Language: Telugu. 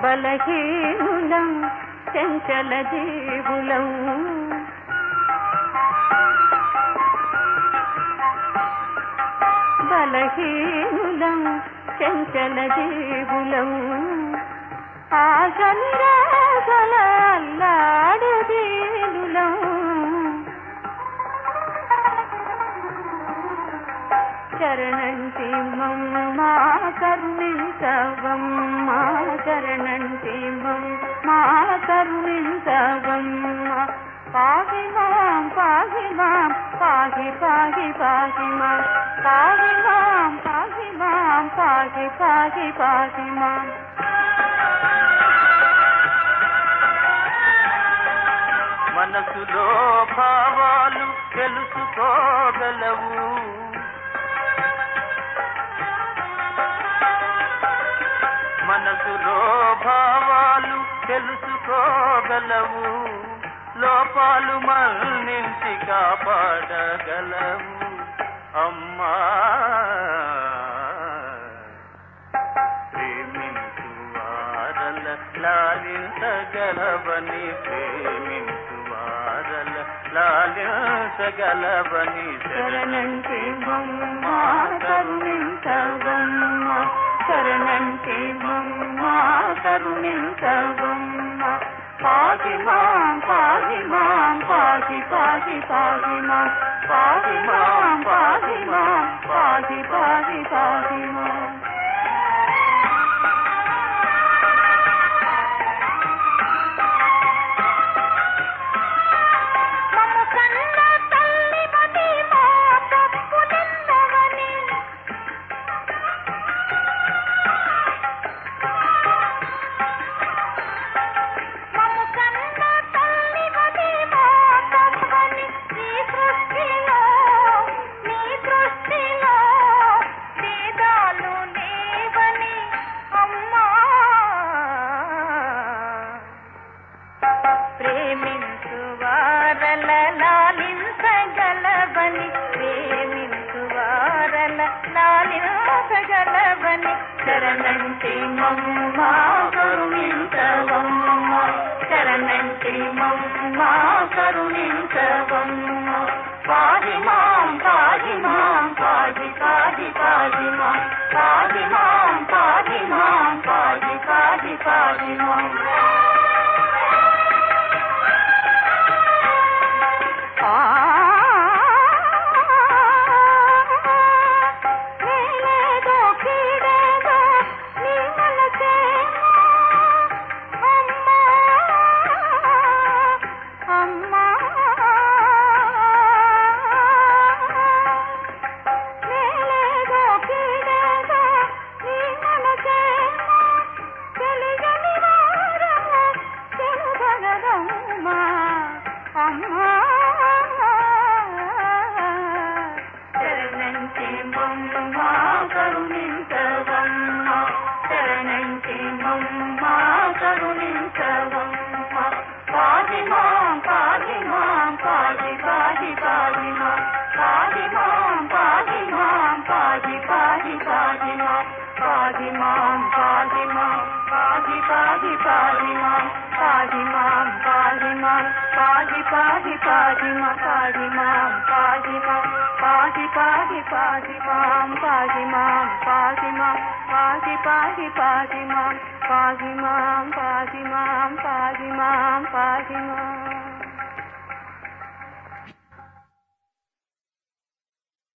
బలహీనులం చంచల జీవులం బలహీనులం చంచల జీవులం ఆశ నిరాశల అల్లాడు దీనులం శరణంటి మమ్మా కరుణించవమ్మా శరణంటి మమ్మా కరుణించవమ్మా పాగి మాం పాగి మాం పాగి పాగి పాగి మాం పాగి మాం పాగి మాం పాగి పాగి పాగి మాం మనసులో భావాలు తెలుసుకోగలవు మనసులో భావాలు తెలుసుకోగలవు లోపాలు మన్నించి కాపాడగలవు అమ్మా ప్రేమించు వారల లాలించగలవని ప్రేమించు వారల లాలించగలవని శరణంటి మమ్మా కరుణించవమ్మా శరణంటి మమ్మా కరుణించవమ్మా పాగి మాం పాగి మాం పాగి పాగి పాగి మాం పాగి మాం పాగి మాం పాగి పాగి పాగి మాం మమ్ము కన్న తల్లి మది మా తప్పు నిన్నవని మమ్ము కన్న తల్లి మది మా తప్పని నీ సృష్టిలో నీ దృష్టిలో వేదాలు నీవని అమ్మా ప్రేమించు వారల లాలించగలవని ప్రేమించు వారల లాలించగలవని శరణంటి మమ్మ కరుణించవమ్మ శరణంటి మమ్మ కరుణించవమ్మ పాది మాం పాది మాం పాది పాది పాది మాం పాది మాం పాది మాం పాది పాది పాది మాం నేనేదో కీడేదో నీ మనసేమో అమ్మా అమ్మా నేనేదో కీడేదో నీ మనసేమో తెలియని వారము తెలుగలదమ్మా అమ్మా శరణంటి మమ్మ కరుణించవమ్మ శరణంటి మమ్మ కరుణించవమ్మ పాది మాం పాది మాం పాది పాది పాది మాం పాది మాం పాది మాం పాది పాది పాది మాం పాది మాం పాది మాం పాది పాది పాది మాం పాది మాం పాది మాం పాది పాది పాది మా పాది మాం పాది మాం పాది పాది పాది మాం పాది మాం పాది మాం పాది పాది పాది మాం పాది మాం పాది మాం పాది మాం పాది మాం